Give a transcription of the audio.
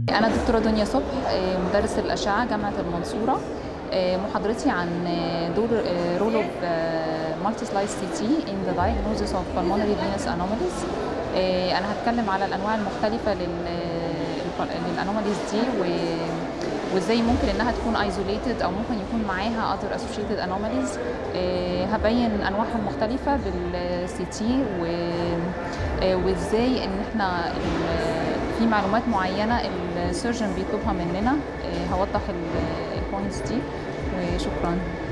أنا دكتورة دنيا صبح آه، مدرس الأشعة جامعة المنصورة آه، محاضرتي عن آه، دور رول اوف مالتي سلايس سي تي ان ذا diagnosis of pulmonary venous anomalies آه، أنا هتكلم على الأنواع المختلفة لل للانوماليز دي و- وازاي ممكن انها تكون ايزوليتد او ممكن يكون معاها other associated anomalies آه، هبين انواعها المختلفه بالسي تي وازاي ان احنا ال- في معلومات معينه السيرجن بيطلبها مننا آه، هوضح البوينتس دي وشكرا